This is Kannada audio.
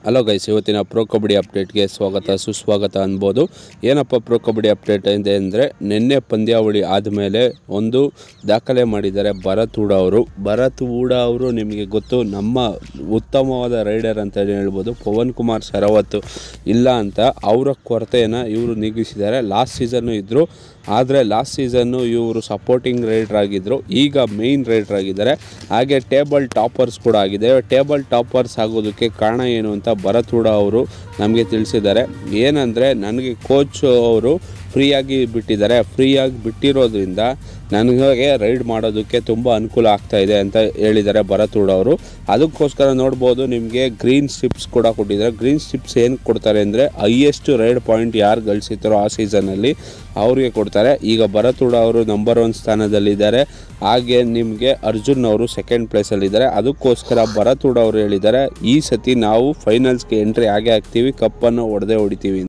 ಹಲೋ ಗೈಸ್ ಇವತ್ತಿನ ಪ್ರೊ ಕಬಡ್ಡಿ ಅಪ್ಡೇಟ್ಗೆ ಸ್ವಾಗತ ಸುಸ್ವಾಗತ ಅನ್ಬೋದು ಏನಪ್ಪ ಪ್ರೊ ಕಬಡ್ಡಿ ಅಪ್ಡೇಟ್ ಇದೆ ಅಂದರೆ ನಿನ್ನೆ ಪಂದ್ಯಾವಳಿ ಆದಮೇಲೆ ಒಂದು ದಾಖಲೆ ಮಾಡಿದ್ದಾರೆ ಭರತ್ ಹೂಡ ಅವರು ಭರತ್ ಹೂಡ ಅವರು ನಿಮಗೆ ಗೊತ್ತು ನಮ್ಮ ಉತ್ತಮವಾದ ರೈಡರ್ ಅಂತ ಹೇಳ್ಬೋದು ಪವನ್ ಕುಮಾರ್ ಶರವತ್ ಇಲ್ಲ ಅಂತ ಅವರ ಕೊರತೆಯನ್ನು ಇವರು ನೀಗಿಸಿದ್ದಾರೆ ಲಾಸ್ಟ್ ಸೀಸನ್ನು ಇದ್ದರು ಆದರೆ ಲಾಸ್ಟ್ ಸೀಸನ್ನು ಇವರು ಸಪೋರ್ಟಿಂಗ್ ರೈಡರ್ ಆಗಿದ್ದರು ಈಗ ಮೇಯ್ನ್ ರೈಡರ್ ಆಗಿದ್ದಾರೆ ಹಾಗೆ ಟೇಬಲ್ ಟಾಪರ್ಸ್ ಕೂಡ ಆಗಿದೆ ಟೇಬಲ್ ಟಾಪರ್ಸ್ ಆಗೋದಕ್ಕೆ ಕಾರಣ ಏನು ಅಂತ ಭರತ್ ಹೂಡ ಅವರು ನಮಗೆ ತಿಳಿಸಿದ್ದಾರೆ ಏನಂದರೆ ನನಗೆ ಕೋಚ್ ಅವರು ಫ್ರೀಯಾಗಿ ಬಿಟ್ಟಿದ್ದಾರೆ ಫ್ರೀಯಾಗಿ ಬಿಟ್ಟಿರೋದ್ರಿಂದ ನನಗೆ ರೈಡ್ ಮಾಡೋದಕ್ಕೆ ತುಂಬ ಅನುಕೂಲ ಆಗ್ತಾ ಇದೆ ಅಂತ ಹೇಳಿದ್ದಾರೆ ಭರತ್ ಹೂಡ ಅವರು ಅದಕ್ಕೋಸ್ಕರ ನೋಡ್ಬೋದು ನಿಮಗೆ ಗ್ರೀನ್ ಸ್ಟ್ರಿಪ್ಸ್ ಕೂಡ ಕೊಟ್ಟಿದ್ದಾರೆ ಗ್ರೀನ್ ಸ್ಟ್ರಿಪ್ಸ್ ಏನು ಕೊಡ್ತಾರೆ ಅಂದರೆ ಹೈಯೆಸ್ಟ್ ರೈಡ್ ಪಾಯಿಂಟ್ ಯಾರು ಗಳಿಸಿದ್ದಾರೋ ಆ ಸೀಸನಲ್ಲಿ ಅವ್ರಿಗೆ ಕೊಡ್ತಾರೆ ಈಗ ಭರತ್ ಹೂಡ ಅವರು ನಂಬರ್ ಒನ್ ಸ್ಥಾನದಲ್ಲಿದ್ದಾರೆ ಹಾಗೆ ನಿಮಗೆ ಅರ್ಜುನ್ ಅವರು ಸೆಕೆಂಡ್ ಪ್ಲೇಸಲ್ಲಿದ್ದಾರೆ ಅದಕ್ಕೋಸ್ಕರ ಭರತ್ ಹೂಡ ಅವರು ಹೇಳಿದ್ದಾರೆ ಈ ಸತಿ ನಾವು ಫೈನಲ್ಸ್ಗೆ ಎಂಟ್ರಿ ಆಗೇ ಆಗ್ತೀವಿ ಕಪ್ಪನ್ನು ಹೊಡೆದೇ ಹೊಡಿತೀವಿ